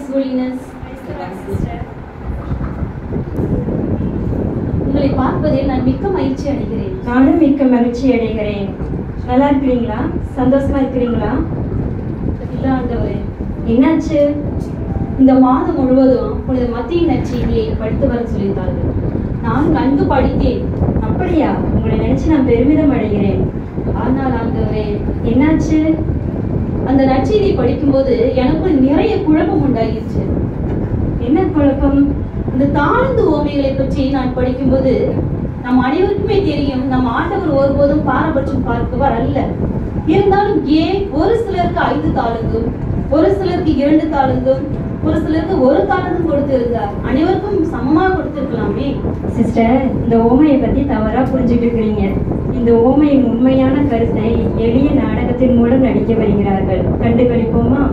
holiness. உங்களை பார்ப்பதில் நான் மிக்க மகிழ்ச்சி அடைகிறேன் நானும் மிக்க மகிழ்ச்சி அடைகிறேன் நல்லா இருக்கிறீங்களா சந்தோஷமா இருக்கிறீங்களா இல்ல ஆண்டவரே என்னாச்சு இந்த மாதம் முழுவதும் புனித மத்திய நற்செய்தியை படித்து வர சொல்லியிருந்தார்கள் நான் நன்கு படித்தேன் அப்படியா உங்களை நினைச்சு நான் பெருமிதம் அடைகிறேன் ஆனால் ஆண்டவரே என்னாச்சு அந்த நற்செய்தியை படிக்கும்போது எனக்குள் நிறைய குழப்பம் உண்டாகிருச்சு என்ன குழப்பம் இந்த தாழ்ந்து ஓமைகளை பற்றி நான் படிக்கும்போது நம் அனைவருக்குமே தெரியும் நம் ஆண்டவர் ஒருபோதும் பாரபட்சம் பார்ப்பவர் அல்ல இருந்தாலும் ஏன் ஒரு சிலருக்கு ஐந்து தாளுந்தும் ஒரு சிலருக்கு இரண்டு தாளுந்தும் ஒரு சிலருக்கு ஒரு தாளந்தும் கொடுத்திருந்தார் அனைவருக்கும் சமமா கொடுத்திருக்கலாமே சிஸ்டர் இந்த ஓமையை பத்தி தவறா புரிஞ்சுட்டு இருக்கிறீங்க இந்த ஓமையின் உண்மையான கருத்தை எளிய நாடகத்தின் மூலம் நடிக்க வருகிறார்கள் கண்டுகளிப்போமா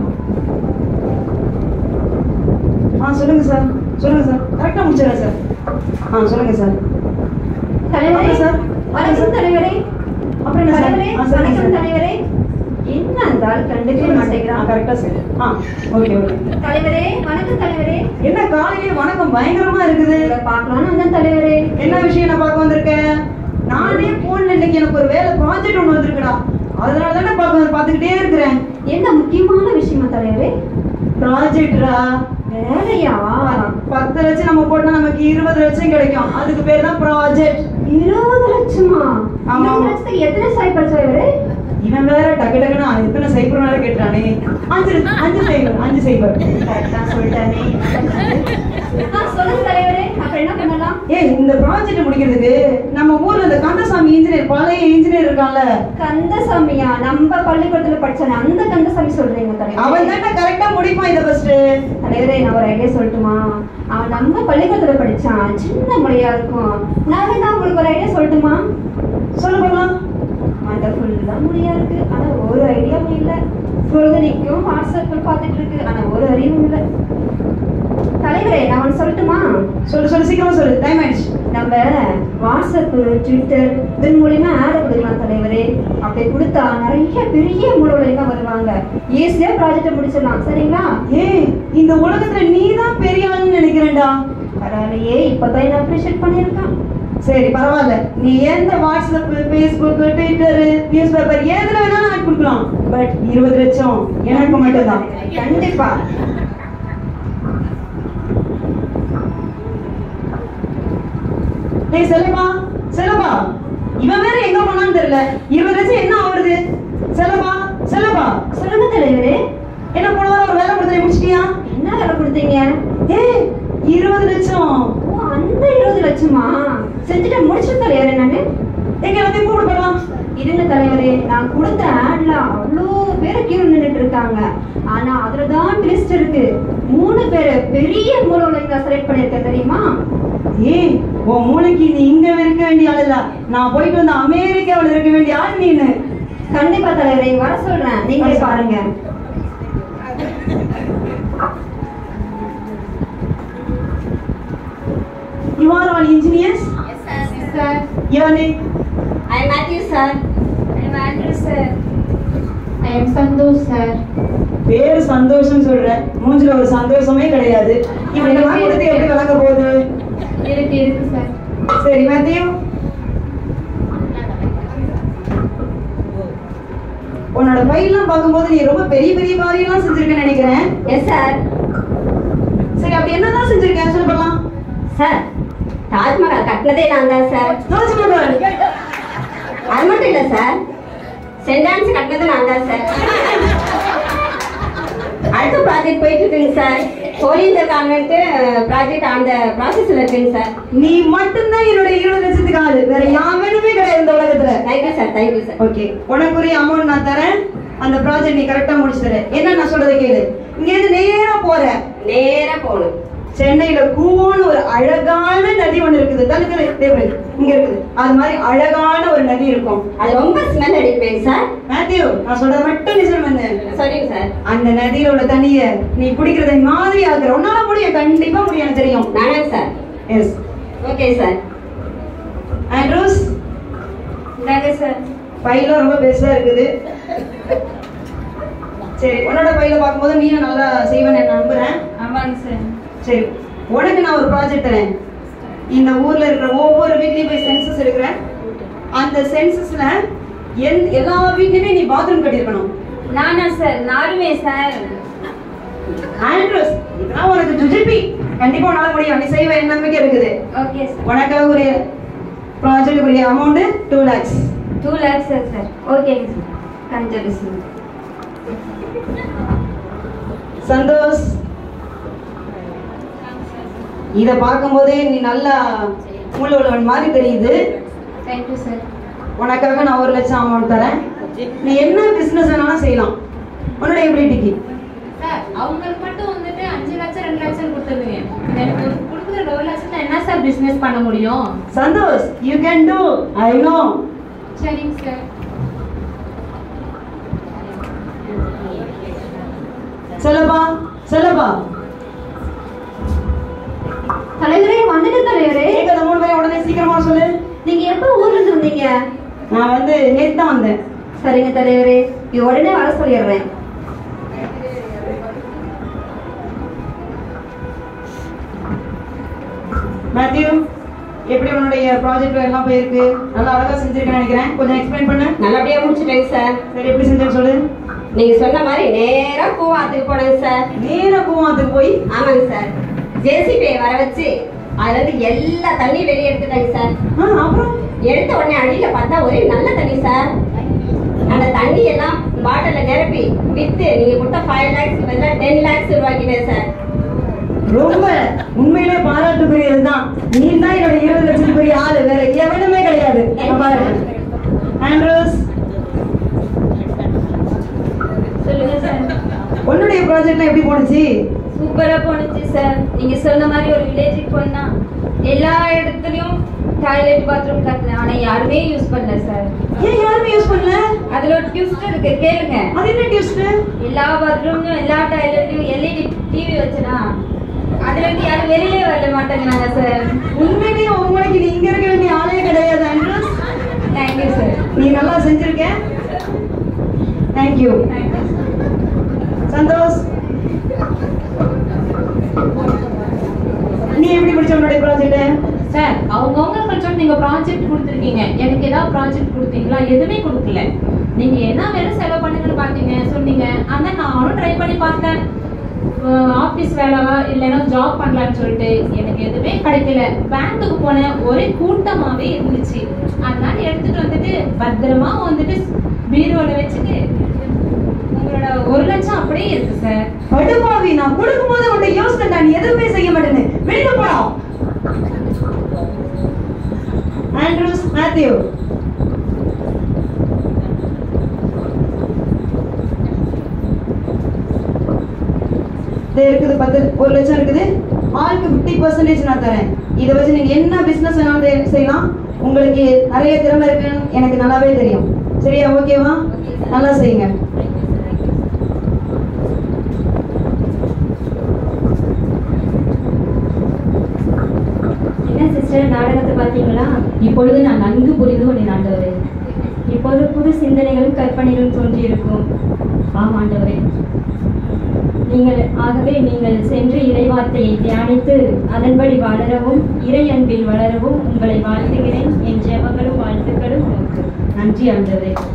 ஆ சொல்லுங்க சார் சொல்லுங்க சார் கரெக்டாக முடிச்சிடறேன் சார் ஆ சொல்லுங்க சார் தலைவரே சார் வணக்கம் தலைவரே அப்புறம் என்ன சார் தலைவரே ஆ சொல்லுங்க வணக்கம் சார் தலைவரே என்ன இருந்தால் கண்டுக்கவே ஆ மாட்டேங்கிறான் கரெக்டாக சார் ஆ ஓகே ஓகே தலைவரே வணக்கம் தலைவரே என்ன காலையிலே வணக்கம் பயங்கரமா இருக்குது உங்களை பார்க்கலாம்னு வந்தேன் தலைவரே என்ன விஷயம் நான் பார்க்க வந்திருக்கேன் நானே போன்ல இன்னைக்கு எனக்கு ஒரு வேலை ப்ராஜெக்ட் ஒன்று வந்திருக்குடா அதனால தானே பார்க்க பார்த்துக்கிட்டே இருக்கிறேன் என்ன முக்கியமான விஷயமா தலைவரே ப்ராஜெக்டா வேலையா பத்து லட்சம் நம்ம போட்டா நமக்கு இருபது லட்சம் கிடைக்கும் அதுக்கு பேர் தான் ப்ராஜெக்ட் இருபது லட்சமா ஆமா. இருபது லட்சத்துக்கு எத்தனை சைக்கிள் தலைவரே இவன் வேற டக்கு டக்குன்னு எத்தனை சைபர் வேற கேட்டானே அஞ்சு அஞ்சு சைபர் அஞ்சு சைபர் கரெக்டா சொல்லிட்டானே ஆ, சொல்லுங்க தலைவரே அப்புறம் என்ன பண்ணலாம் ஏய் இந்த ப்ராஜெக்ட் முடிக்கிறதுக்கு நம்ம ஊர்ல இந்த கந்தசாமி இன்ஜினியர் பழைய இன்ஜினியர் இருக்கான்ல கந்தசாமியா நம்ம பள்ளிக்கூடத்துல படிச்சானே அந்த கந்தசாமி சொல்றீங்க அவன் தலைவரே தான் கரெக்டா முடிப்பான் இத ஃபர்ஸ்ட் தலைவரே நான் ஒரு ஐடியா சொல்லட்டுமா அவன் நம்ம பள்ளிக்கூடத்துல படிச்சான் சின்ன மொழியா இருக்கும் நான் வேணா உங்களுக்கு ஒரு ஐடியா சொல்லட்டுமா சொல்ல போலாம் மண்டை ஃபுல்லா முடியா இருக்கு ஆனா ஒரு ஐடியாவும் இல்ல பொழுதுனைக்கும் வாட்ஸ்அப்ல பாத்துட்டு இருக்கு ஆனா ஒரு அறிவும் இல்ல தலைவரே நான் ஒன்று சொல்லட்டுமா சொல்லு சொல்லு சீக்கிரமா சொல்லு டைம் ஆயிடுச்சு நம்ம வாட்ஸ்அப் ட்விட்டர் இதன் மூலியமா ஆட் கொடுக்கலாம் தலைவரே அப்படி கொடுத்தா நிறைய பெரிய மூலவழிமா வருவாங்க ஈஸியா ப்ராஜெக்ட் முடிச்சிடலாம் சரிங்களா ஏய் இந்த உலகத்துல நீ தான் பெரிய ஆளுன்னு நினைக்கிறேன்டா பரவாயில்லையே இப்பதான் என்ன அப்ரிஷியேட் பண்ணியிருக்கான் சரி பரவாயில்ல நீ எந்த WhatsApp Facebook Twitter news paper எதுல வேணாலும் ஆட் கொடுக்கலாம் பட் இருபது லட்சம் எனக்கு மட்டும்தான் கண்டிப்பா டேய் செல்லப்பா செல்லப்பா இவன் வேற எங்க போனான்னு தெரியல இருபது லட்சம் என்ன ஆகுறது செல்லப்பா செல்லப்பா சொல்லுங்க தலைவரே என்ன போன வாரம் ஒரு வேலை கொடுத்தேன் முடிச்சிட்டியா என்ன வேலை கொடுத்தீங்க ஏய் இருபது லட்சம் ஓ அந்த இருபது லட்சமா செஞ்சுட்டு முடிச்சு தலைவரே நானு எங்க எல்லாத்தையும் கூப்பிட போடலாம் இருங்க தலைவரே நான் கொடுத்த ஆட்ல அவ்வளோ பேர் கீழே நின்னுட்டு இருக்காங்க ஆனா அதுல தான் லிஸ்ட் இருக்கு மூணு பேர் பெரிய மூலவளைங்க செலக்ட் பண்ணிருக்கேன் தெரியுமா ஏய் உன் மூளைக்கு நீ இங்க இருக்க வேண்டிய ஆள் இல்ல நான் போயிட்டு வந்து அமெரிக்காவுல இருக்க வேண்டிய ஆள் நீனு கண்டிப்பா தலைவரே வர சொல்றேன் நீங்களே பாருங்க You are all engineers? Sir Your name? I Matthew sir I Matthew sir I am Santhosh sir பேரு சந்தோஷம் சொல்ற மூஞ்சில ஒரு சந்தோஷமே கிடையாது இவன் இதெல்லாம் கொடுத்து எப்படி விளங்க போகுது இருக்கு இருக்கு சார் சரி மேத்யூ உன்னோட பையெல்லாம் பார்க்கும்போது நீ ரொம்ப பெரிய பெரிய காரியம்லாம் செஞ்சிருக்கேன்னு நினைக்கிறேன் எஸ் சார் சரி அப்படி என்னதான் செஞ்சிருக்கேன் சொல்ல போலாம் சார் தாஜ்மஹால் கட்டினதே நான் தான் சார் தாஜ்மஹால் அது மட்டும் இல்ல சார் சென்ட் டான்ஸ் கட்டினது நான் தான் சார் அடுத்த ப்ராஜெக்ட் போயிட்டு இருக்குங்க சார் ஹோலிந்தர் கான்வென்ட் ப்ராஜெக்ட் அந்த ப்ராசஸ்ல இருக்குங்க சார் நீ மட்டும்தான் என்னோட இருபது லட்சத்துக்கு ஆளு வேற யாருமே கிடையாது இந்த உலகத்துல thank you sir thank you sir okay உனக்குரிய அமௌண்ட் நான் தரேன் அந்த ப்ராஜெக்ட் நீ கரெக்டா முடிச்சு தர என்ன நான் சொல்றதை கேளு இங்க இருந்து நேரா போற நேரா போகணும் சென்னையில கூவோன்னு ஒரு அழகான நதி ஒண்ணு இருக்குது தள்ளுக்கு டேபிள் இங்க இருக்குது அது மாதிரி அழகான ஒரு நதி இருக்கும் அது ரொம்ப ஸ்மெல் அடிப்பேங்க சார் மேத்யூ நான் சொல்றத மட்டும் நீ சொல்லுங்க சரிங்க சார் அந்த நதியில உள்ள தண்ணிய நீ குடிக்கிறத மாதிரி ஆகுற உன்னால முடியும் கண்டிப்பா முடியும் எனக்கு தெரியும் நானே sir yes okay sir Andrews இந்தாங்க சார் பையெல்லாம் ரொம்ப பெருசா இருக்குது சரி உன்னோட பையில பார்க்கும்போது நீயும் நல்லா செய்வேன்னு நான் நம்புறேன் சாரி சார் சரி உனக்கு நான் ஒரு ப்ராஜெக்ட் தரேன் இந்த ஊர்ல இருக்கிற ஒவ்வொரு வீட்லயும் போய் சென்சஸ் எடுக்கிறேன் அந்த சென்சஸ்ல எல் எல்லா வீட்லயுமே நீ பாத்ரூம் கட்டியிருக்கணும் நானா சார் நானுமே சார் ஆண்ட்ரூஸ் இதெல்லாம் உனக்கு ஜுஜிபி கண்டிப்பா உன்னால முடியும் நீ செய்வ என்ன நம்பிக்கை இருக்குது ஓகே சார் உனக்காக ஒரு ப்ராஜெக்ட் உரிய amount two lakhs two lakhs sir sir ஓகேங்க சார் கஞ்சபி சார் சந்தோஷ் இத பார்க்கும்போதே நீ நல்லா மூளை உள்ளவன் மாதிரி தெரியுது தேங்க்யூ சார் உனக்காக நான் ஒரு லட்சம் அமௌண்ட் தரேன் நீ என்ன பிசினஸ் வேணாலும் செய்யலாம் உன்னோட எபிலிட்டிக்கு சார் அவங்களுக்கு மட்டும் வந்துட்டு அஞ்சு லட்சம் ரெண்டு லட்சம் கொடுத்துருவீங்க எனக்கு ஒரு கொடுக்குற ஒரு லட்சம் என்ன சார் பிசினஸ் பண்ண முடியும் Santhosh you can do I know சரிங்க சார் சொல்லப்பா சொல்லப்பா தலைவரே வந்துட்டு தலைவரே கேட்காத மூணு பேரும் உடனே சீக்கிரமா சொல்லு நீங்க எப்ப ஊர்ல இருந்து வந்தீங்க நான் வந்து நேத்து தான் வந்தேன் சரிங்க தலைவரே இது உடனே வர சொல்லிடுறேன் மேத்யூ எப்படி உன்னுடைய ப்ராஜெக்ட் எல்லாம் போயிருக்கு நல்லா அழகா செஞ்சிருக்கேன்னு நினைக்கிறேன் கொஞ்சம் எக்ஸ்பிளைன் பண்ணு நல்லபடியா முடிச்சிட்டேங்க சார் சரி எப்படி செஞ்சேன்னு சொல்லு நீங்க சொன்ன மாதிரி நேரா பூவாத்துக்கு போனேங்க சார் நேரா பூவாத்துக்கு போய் ஆமாங்க சார் ஜேசிபியை வர வச்சு அதுல இருந்து எல்லா தண்ணி வெளியே எடுத்துட்டாங்க சார் ஆ, அப்புறம் எடுத்த உடனே அடியில பார்த்தா ஒரே நல்ல தண்ணி சார் அந்த தண்ணி எல்லாம் பாட்டில நிரப்பி வித்து நீங்க கொடுத்த ஃபைவ் லேக்ஸ் பதிலாக டென் லேக்ஸ் உருவாக்கிட்டேன் சார் ரொம்ப உண்மையிலே பாராட்டுக்குரியது தான் நீ தான் என்னோட இருபது லட்சத்துக்குரிய ஆளு வேற எவனுமே கிடையாது இங்க பாரு ஆண்ட்ரூஸ் சொல்லுங்க சார் உன்னுடைய ப்ராஜெக்ட்லாம் எப்படி போனுச்சு சூப்பரா போனுச்சு சார் நீங்க சொன்ன மாதிரி ஒரு வில்லேஜுக்கு போனா எல்லா இடத்துலயும் டாய்லெட் பாத்ரூம் கட்டினேன் ஆனா யாருமே யூஸ் பண்ணல சார் ஏன் யாருமே யூஸ் பண்ணல அதுல ஒரு ட்விஸ்ட் இருக்கு கேளுங்க அது என்ன டியூஸ்ட் எல்லா பாத்ரூம்லயும் எல்லா டாய்லெட்லயும் எல்இடி டிவி வச்சனா அதுல இருந்து யாரும் வெளியிலே வரல மாட்டேங்கிறாங்க சார் உண்மையிலேயே உங்களுக்கு நீ இங்க இருக்க வேண்டிய ஆளே கிடையாது ஆண்ட்ரூஸ் தேங்க்யூ சார் நீ நல்லா செஞ்சிருக்க தேங்க்யூ சந்தோஷ் நீ எப்படி பிடிச்ச உன்னுடைய ப்ராஜெக்ட் சார் அவங்கவுங்க கொஞ்சம் நீங்க ப்ராஜெக்ட் கொடுத்துருக்கீங்க எனக்கு ஏதாவது ப்ராஜெக்ட் கொடுத்தீங்களா எதுவுமே கொடுக்கல நீங்க என்ன வேலை செலவு பண்ணுங்கன்னு பார்த்தீங்க சொன்னீங்க அதான் நானும் ட்ரை பண்ணி பார்த்தேன் ஆஃபீஸ் வேலைவா இல்லைன்னா ஜாப் பண்ணலான்னு சொல்லிட்டு எனக்கு எதுவுமே கிடைக்கல பேங்க்குக்கு போனேன் ஒரே கூட்டமாவே இருந்துச்சு அதனால எடுத்துட்டு வந்துட்டு பத்திரமா வந்துட்டு பீரோல வச்சுட்டு உங்களோட ஒரு லட்சம் அப்படியே இருக்கு சார் படுபாவி நான் கொடுக்கும்போது உன்னை யோசிச்சேன்டா நீ எதுவுமே செய்ய மாட்டேன்னு வெளியில போடா ஆண்ட்ரூஸ் மேத்யூ இது இருக்குது பத்து ஒரு லட்சம் இருக்குது ஆளுக்கு ஃபிஃப்டி பர்சன்டேஜ் நான் தரேன் இதை வச்சு நீங்க என்ன பிசினஸ் வேணாலும் செய்யலாம் உங்களுக்கு நிறைய திறமை இருக்குன்னு எனக்கு நல்லாவே தெரியும் சரியா ஓகேவா நல்லா செய்யுங்க என்ன சிஸ்டர் நாடகத்தை பார்த்தீங்களா இப்பொழுது நான் நன்கு புரிந்து கொண்டேன் ஆண்டவரே இப்போது புது சிந்தனைகளும் கற்பனைகளும் தோன்றியிருக்கும் ஆம் ஆண்டவரே நீங்கள் ஆகவே நீங்கள் சென்று இறைவார்த்தையை தியானித்து அதன்படி வளரவும் இறை அன்பில் வளரவும் உங்களை வாழ்த்துகிறேன் என் ஜெபங்களும் வாழ்த்துக்களும் உமக்கு. நன்றி ஆண்டவரே